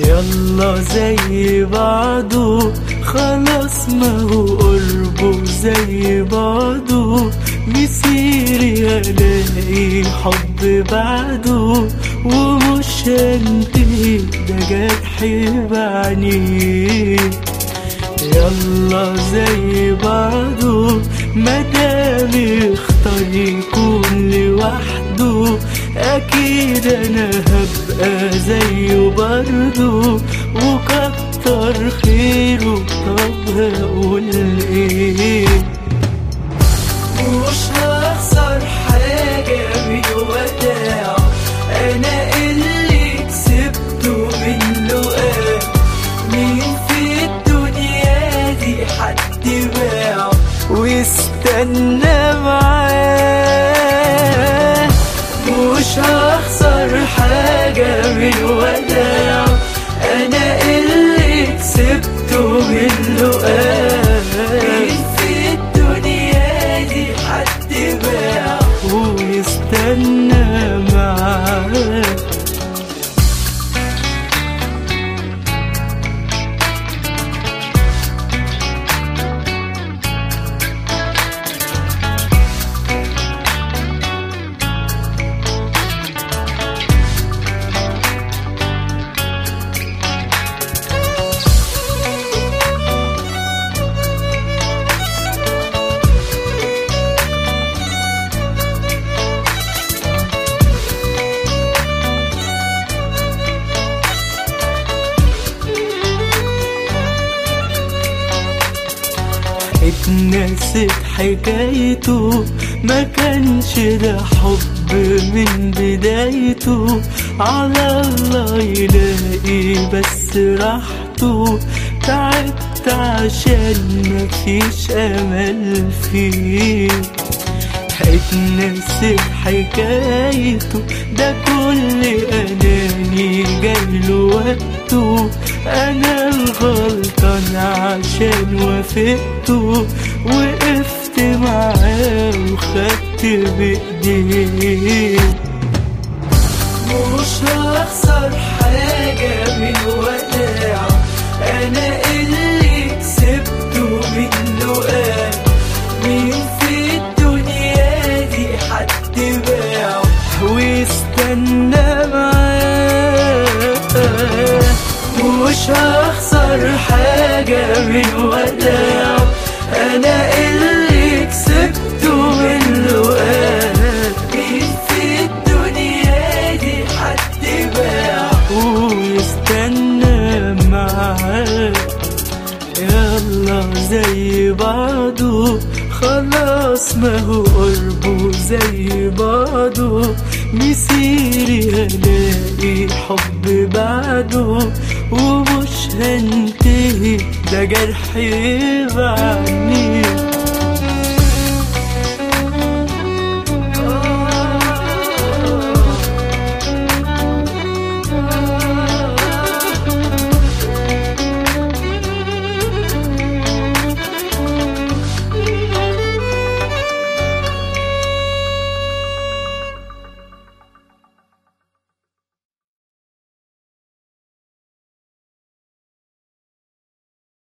يلا زي بعضه خلاص ما هو قربه زي بعضه مسيري هلاقي حب بعده ومش هنتهي ده جرح بعينيه يلا زي بعضه مدام اختار يكون لوحده اكيد انا هبقى زيه برضه وكتر خيره طب هقول ايه مش هخسر حاجة من وداع أنا اللي كسبته من لقاء مين في الدنيا دي حد باع واستنى معاه مش هخسر حاجة من وداع أنا اللي كسبته من لقاء مين في الدنيا دي حد باع ويستنى معاه اتنست حكايته ما كانش ده حب من بدايته على الله يلاقي بس راحته تعبت عشان مفيش امل فيه اتنست حكايته ده كل اناني جايله وقته انا الغلطان عشان وافقته وقفت معاه وخدت بايديه مش هخسر حاجة من وداع أنا اللي كسبته من لقاء مين في الدنيا دي حد باع واستنى معاه مش هخسر حاجة من وداع أنا اللي كسبته من لقاء مين في الدنيا دي حد باع ويستنى معاه يلا زي بعضه خلاص ما هو قربه زي بعضه مسيري هلاقي حب بعده ومش هنتهي ده جرح بعدني